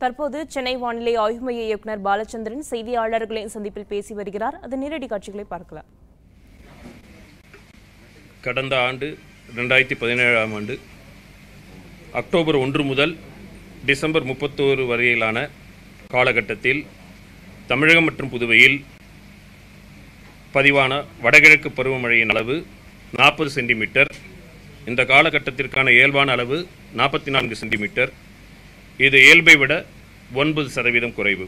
தற்போது சென்னை வானிலை ஆய்வு மைய இயக்குனர் பாலச்சந்திரன் செய்தியாளர்களின் சந்திப்பில் பேசி வருகிறார் அது நேரடி காட்சிகளை பார்க்கலாம் கடந்த ஆண்டு ரெண்டாயிரத்தி பதினேழாம் ஆண்டு அக்டோபர் ஒன்று முதல் டிசம்பர் முப்பத்தோரு வரையிலான காலகட்டத்தில் தமிழகம் மற்றும் புதுவையில் பதிவான வடகிழக்கு பருவமழையின் அளவு நாற்பது சென்டிமீட்டர் இந்த காலகட்டத்திற்கான இயல்பான அளவு நாற்பத்தி நான்கு சென்டிமீட்டர் இது இயல்பை விட ஒன்பது சதவீதம் குறைவு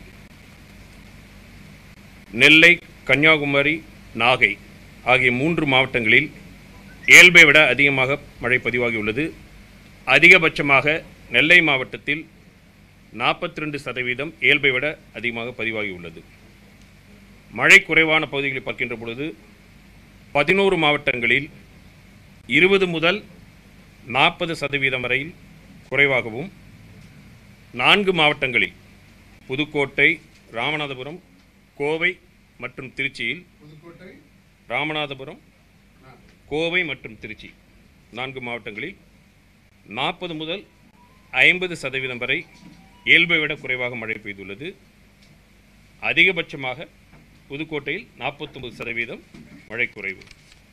நெல்லை கன்னியாகுமரி நாகை ஆகிய மூன்று மாவட்டங்களில் இயல்பை விட அதிகமாக மழை பதிவாகியுள்ளது அதிகபட்சமாக நெல்லை மாவட்டத்தில் நாற்பத்தி ரெண்டு சதவீதம் இயல்பை விட அதிகமாக பதிவாகியுள்ளது மழை குறைவான பகுதிகளை பார்க்கின்ற பொழுது பதினோரு மாவட்டங்களில் இருபது முதல் நாற்பது சதவீதம் வரையில் குறைவாகவும் நான்கு மாவட்டங்களில் புதுக்கோட்டை ராமநாதபுரம் கோவை மற்றும் திருச்சியில் ராமநாதபுரம் கோவை மற்றும் திருச்சி நான்கு மாவட்டங்களில் நாற்பது முதல் ஐம்பது சதவீதம் வரை இயல்பை விட குறைவாக மழை பெய்துள்ளது அதிகபட்சமாக புதுக்கோட்டையில் நாற்பத்தொம்பது சதவீதம் மழை குறைவு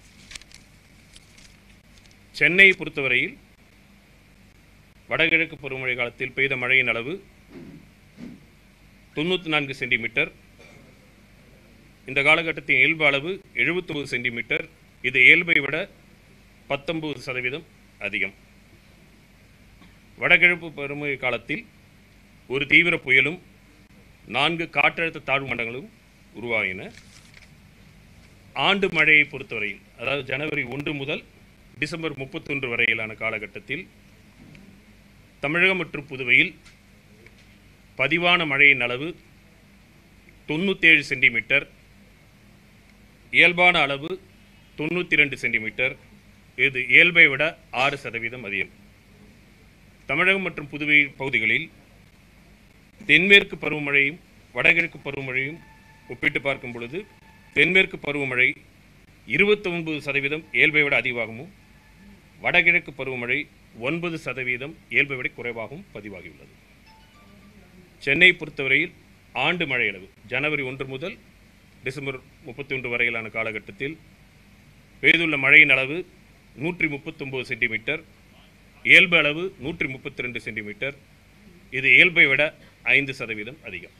சென்னையை பொறுத்தவரையில் வடகிழக்கு பருவமழை காலத்தில் பெய்த மழையின் அளவு தொண்ணூற்றி நான்கு சென்டிமீட்டர் இந்த காலகட்டத்தின் இயல்பு அளவு எழுபத்தொம்பது சென்டிமீட்டர் இது இயல்பை விட பத்தொன்பது சதவீதம் அதிகம் வடகிழக்கு பருவமழை காலத்தில் ஒரு தீவிர புயலும் நான்கு காற்றழுத்த தாழ்வு மண்டலங்களும் உருவாகின ஆண்டு மழையை பொறுத்தவரையில் அதாவது ஜனவரி ஒன்று முதல் டிசம்பர் முப்பத்தொன்று வரையிலான காலகட்டத்தில் தமிழகம் மற்றும் புதுவையில் பதிவான மழையின் அளவு தொண்ணூற்றேழு சென்டிமீட்டர் இயல்பான அளவு தொண்ணூற்றி ரெண்டு சென்டிமீட்டர் இது இயல்பை விட ஆறு சதவீதம் அதிகம் தமிழகம் மற்றும் புதுவை பகுதிகளில் தென்மேற்கு பருவமழையும் வடகிழக்கு பருவமழையும் ஒப்பிட்டு பார்க்கும் பொழுது தென்மேற்கு பருவமழை இருபத்தொன்பது சதவீதம் இயல்பை விட அதிகமாகவும் வடகிழக்கு பருவமழை ஒன்பது சதவீதம் இயல்பை விட குறைவாகவும் பதிவாகியுள்ளது சென்னை பொறுத்தவரையில் ஆண்டு மழை அளவு ஜனவரி ஒன்று முதல் டிசம்பர் முப்பத்தி ஒன்று வரையிலான காலகட்டத்தில் பெய்துள்ள மழையின் அளவு நூற்றி முப்பத்தொம்போது சென்டிமீட்டர் இயல்பு அளவு நூற்றி முப்பத்தி ரெண்டு சென்டிமீட்டர் இது இயல்பை விட ஐந்து சதவீதம் அதிகம்